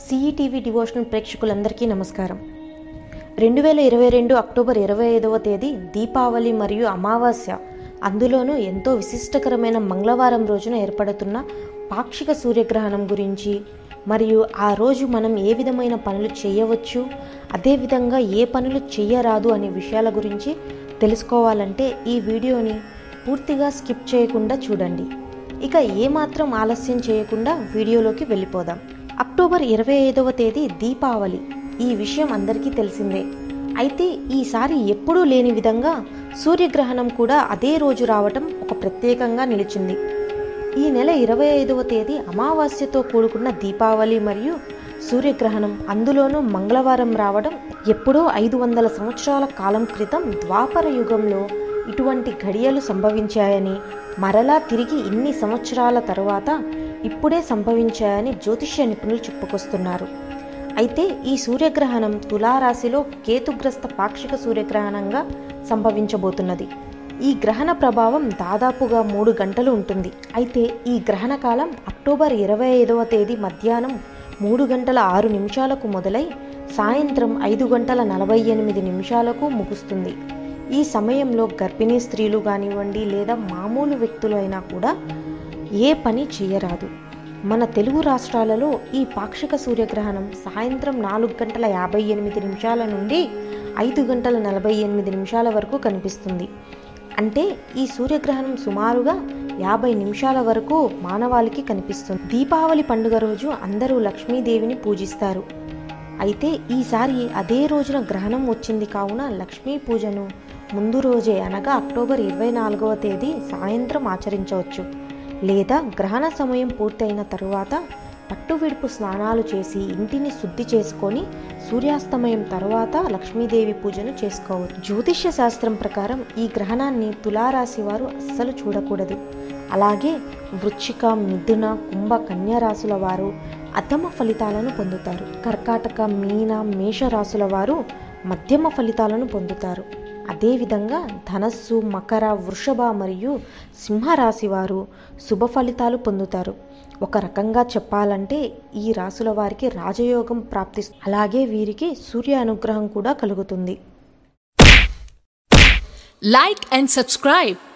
సిఈటీవీ devotional ప్రేక్షకులందరికీ నమస్కారం రెండు వేల ఇరవై రెండు అక్టోబర్ ఇరవై ఐదవ తేదీ దీపావళి మరియు అమావాస్య అందులోనూ ఎంతో విశిష్టకరమైన మంగళవారం రోజున ఏర్పడుతున్న పాక్షిక సూర్యగ్రహణం గురించి మరియు ఆ రోజు మనం ఏ విధమైన పనులు చేయవచ్చు అదేవిధంగా ఏ పనులు చేయరాదు అనే విషయాల గురించి తెలుసుకోవాలంటే ఈ వీడియోని పూర్తిగా స్కిప్ చేయకుండా చూడండి ఇక ఏమాత్రం ఆలస్యం చేయకుండా వీడియోలోకి వెళ్ళిపోదాం అక్టోబర్ ఇరవై ఐదవ తేదీ దీపావళి ఈ విషయం అందరికీ తెలిసిందే అయితే ఈసారి ఎప్పుడూ లేని విధంగా సూర్యగ్రహణం కూడా అదే రోజు రావటం ఒక ప్రత్యేకంగా నిలిచింది ఈ నెల ఇరవై ఐదవ తేదీ అమావాస్యతో కూడుకున్న దీపావళి మరియు సూర్యగ్రహణం అందులోనూ మంగళవారం రావడం ఎప్పుడో ఐదు వందల సంవత్సరాల కాలం క్రితం ద్వాపర యుగంలో ఇటువంటి ఘడియలు సంభవించాయని మరలా తిరిగి ఇన్ని సంవత్సరాల తరువాత ఇప్పుడే సంభవించాయని జ్యోతిష్య నిపుణులు చెప్పుకొస్తున్నారు అయితే ఈ సూర్యగ్రహణం తులారాశిలో కేతుగ్రస్త పాక్షిక సూర్యగ్రహణంగా సంభవించబోతున్నది ఈ గ్రహణ ప్రభావం దాదాపుగా మూడు గంటలు ఉంటుంది అయితే ఈ గ్రహణ కాలం అక్టోబర్ ఇరవై ఐదవ తేదీ మధ్యాహ్నం మూడు గంటల ఆరు నిమిషాలకు మొదలై సాయంత్రం ఐదు గంటల నలభై ఎనిమిది నిమిషాలకు ముగుస్తుంది ఈ సమయంలో గర్భిణీ స్త్రీలు కానివ్వండి లేదా మామూలు వ్యక్తులు అయినా కూడా ఏ పని చేయరాదు మన తెలుగు రాష్ట్రాలలో ఈ పాక్షిక సూర్యగ్రహణం సాయంత్రం నాలుగు గంటల యాభై ఎనిమిది నిమిషాల నుండి ఐదు గంటల నలభై ఎనిమిది నిమిషాల వరకు కనిపిస్తుంది అంటే ఈ సూర్యగ్రహణం సుమారుగా యాభై నిమిషాల వరకు మానవాళికి కనిపిస్తుంది దీపావళి పండుగ రోజు అందరూ లక్ష్మీదేవిని పూజిస్తారు అయితే ఈసారి అదే రోజున గ్రహణం వచ్చింది కావున లక్ష్మీ పూజను ముందు రోజే అనగా అక్టోబర్ ఇరవై నాలుగవ తేదీ సాయంత్రం ఆచరించవచ్చు లేదా గ్రహణ సమయం పూర్తయిన తరువాత పట్టు విడుపు స్నానాలు చేసి ఇంటిని శుద్ధి చేసుకొని సూర్యాస్తమయం తరువాత లక్ష్మీదేవి పూజను చేసుకోవచ్చు జ్యోతిష్య శాస్త్రం ప్రకారం ఈ గ్రహణాన్ని తులారాశి వారు అస్సలు చూడకూడదు అలాగే వృచ్చిక మిథున కుంభ కన్యా రాశుల వారు అధమ ఫలితాలను పొందుతారు కర్కాటక మీన మేష రాశుల వారు మధ్యమ ఫలితాలను పొందుతారు అదేవిధంగా ధనస్సు మకర వృషభ మరియు సింహరాశి వారు శుభ ఫలితాలు పొందుతారు ఒక రకంగా చెప్పాలంటే ఈ రాశుల వారికి రాజయోగం ప్రాప్తిస్తుంది అలాగే వీరికి సూర్య అనుగ్రహం కూడా కలుగుతుంది Like and subscribe